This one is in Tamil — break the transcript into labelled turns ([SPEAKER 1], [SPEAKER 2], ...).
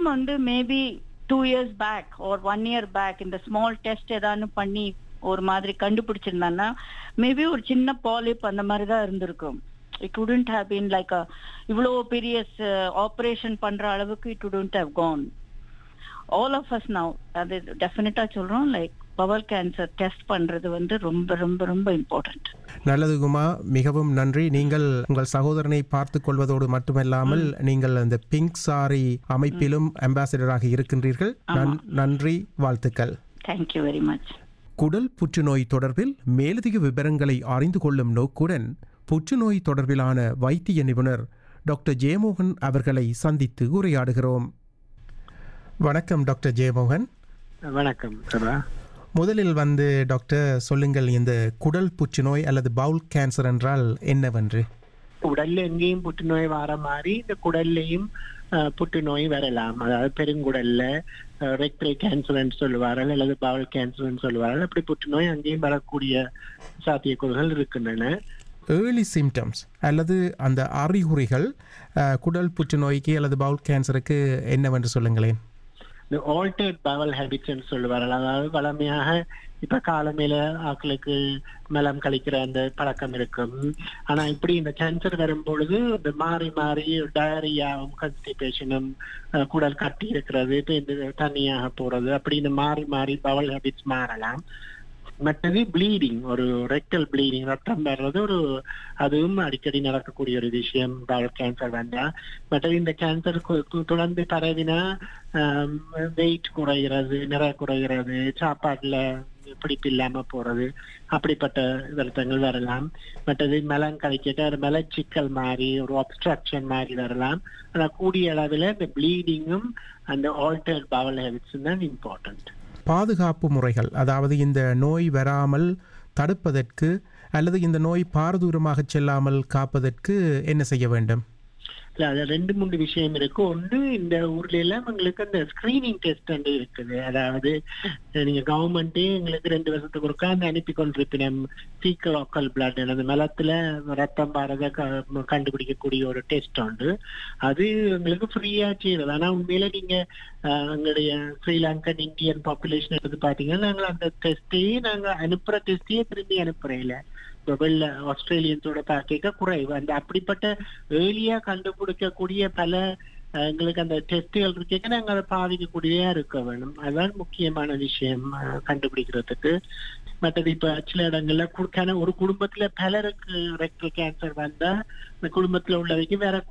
[SPEAKER 1] வந்து மேபி டூ இயர்ஸ் பேக் ஒரு ஒன் இயர் பேக் இந்த ஸ்மால் டெஸ்ட் ஏதாவது பண்ணி ஒரு மாதிரி கண்டுபிடிச்சிருந்தான்னா மேபி ஒரு சின்ன பாலிப் அந்த மாதிரி தான் இருந்திருக்கும் it wouldn't have been like இவ்வளோ பெரிய ஆப்ரேஷன் பண்ற அளவுக்கு it wouldn't have gone all of us now அது டெஃபினட்டா சொல்றோம் லைக் பவர் கேன்சர் டெஸ்ட் பண்றது வந்து ரொம்ப ரொம்ப ரொம்ப இம்பார்ட்டன்ட்
[SPEAKER 2] நல்லது குமா மிகவும் நன்றி நீங்கள் உங்கள் சகோதரனை பார்த்து கொள்வதோடு மட்டுமல்லாமல் நீங்கள் அந்த பிங்க் சாரி அமைப்பிலும் அம்பாசிடராக இருக்கின்றீர்கள் நன்- நன்றி வாழ்த்துக்கள்
[SPEAKER 1] தேங்க்யூ வெரி மச்
[SPEAKER 2] குடல் புற்றுநோய் தொடர்பில் மேலதிக விவரங்களை அறிந்து கொள்ளும் நோக்குடன் புற்றுநோய் தொடர்பிலான வைத்திய நிபுணர் டாக்டர் ஜெயமோகன் அவர்களை சந்தித்து உரையாடுகிறோம் வணக்கம் டாக்டர் ஜெயமோகன்
[SPEAKER 3] வணக்கம் சபா
[SPEAKER 2] முதலில் வந்து டாக்டர் சொல்லுங்கள் இந்த குடல் புற்றுநோய் அல்லது பவுல் கேன்சர் என்றால் என்னவென்று
[SPEAKER 3] உடல்ல எங்கேயும் புற்றுநோய் வர மாதிரி இந்த குடல்லையும் அஹ், புற்றுநோய் வரலாம் அதாவது பெருங்குடல்ல ரெக்டல் கேன்சர்னு சொல்லுவார்கள் அல்லது பவுல் கேன்சர்னு சொல்லுவார்கள் அப்படி புற்றுநோய் அங்கேயும் வரக்கூடிய சாத்தியக்கூறுகள் இருக்கின்றன
[SPEAKER 2] ஏர்லி சிம்டம்ஸ் அல்லது அந்த அறிகுறிகள் அஹ், குடல் புற்றுநோய்க்கு அல்லது பவுல் கேன்சருக்கு என்னவென்று சொல்லுங்களேன்
[SPEAKER 3] இந்த ஆல்டர்ட் பவல் ஹேபிட்ஸ்னு சொல்லுவார்கள் அதாவது வளமையாக இப்ப காலமையில ஆட்களுக்கு மலம் கழிக்கிற அந்த பழக்கம் இருக்கும் ஆனா இப்படி இந்த கேன்சர் வரும் பொழுது இந்த மாறி மாறி டயரியாவும் கன்ஸ்டிபேஷனும் குடல் கட்டி இருக்கிறது இப்ப இந்த தண்ணியாக போறது அப்படி இந்த மாறி மாறி பவல் ஹேபிட்ஸ் மாறலாம் மற்றது ப்ளீடிங் ஒரு ரெக்டல் ப்ளீடிங் ரத்தம் வர்றது ஒரு அதுவும் அடிக்கடி நடக்கக்கூடிய ஒரு விஷயம் பவல் கேன்சர் வந்தா மற்றது இந்த கேன்சர் தொடர்ந்து பரவினா வெயிட் குறைகிறது நிறை குறைகிறது சாப்பாட்டுல பிடிப்பு இல்லாம போறது அப்படிப்பட்ட வருத்தங்கள் வரலாம் மற்றது மலம் கழிக்க ஒரு மலச்சிக்கல் மாதிரி ஒரு அப்ஸ்ட்ரக்ஷன் மாதிரி வரலாம் ஆனா கூடிய அளவில் இந்த ப்ளீடிங்கும் அந்த ஆல்டர்ட் பவல் ஹெல்த்ஸ் தான் இம்பார்ட்டன்ட்
[SPEAKER 2] பாதுகாப்பு முறைகள் அதாவது இந்த நோய் வராமல் தடுப்பதற்கு அல்லது இந்த நோய் பாரதூரமாக செல்லாமல் காப்பதற்கு என்ன செய்ய வேண்டும்
[SPEAKER 3] இல்ல அது ரெண்டு மூணு விஷயம் இருக்கு ஒண்ணு இந்த ஊர்ல எல்லாம் எங்களுக்கு அந்த ஸ்கிரீனிங் டெஸ்ட் இருக்குது அதாவது நீங்க கவர்மெண்டே எங்களுக்கு ரெண்டு வருஷத்துக்கு ஒருக்கா அந்த அனுப்பி கொண்டிருப்பினம் ஃபீக்கல் ஆக்கல் பிளட் அந்த மலத்துல ரத்தம் பாரத கண்டுபிடிக்கக்கூடிய ஒரு டெஸ்ட் உண்டு அது எங்களுக்கு ஃப்ரீயா செய்யறது ஆனா உண்மையில நீங்க அஹ், எங்களுடைய ஸ்ரீலங்கன் இந்தியன் பாப்புலேஷன் எடுத்து பாத்தீங்கன்னா நாங்கள் அந்த டெஸ்டையே நாங்க அனுப்புற டெஸ்டையே திரும்பி அனுப்புறேன் இல்ல இப்ப வெள்ள ஆஸ்திரேலியன்ஸோட பாக்க குறைவு அந்த அப்படிப்பட்ட ஏர்லியா கண்டுபிடிக்கக்கூடிய பல அஹ், எங்களுக்கு அந்த டெஸ்டுகள் இருக்கேங்க நாங்க அதை பாதிக்கக்கூடியதா இருக்க வேணும் அதுதான் முக்கியமான விஷயம் அஹ், கண்டுபிடிக்கிறதுக்கு மற்றது இப்ப சில இடங்கள்ல குடுக்கான ஒரு குடும்பத்துல பலருக்கு ரெக்டல் கேன்சர் வந்தா இந்த குடும்பத்துல உள்ளவைக்கு வேற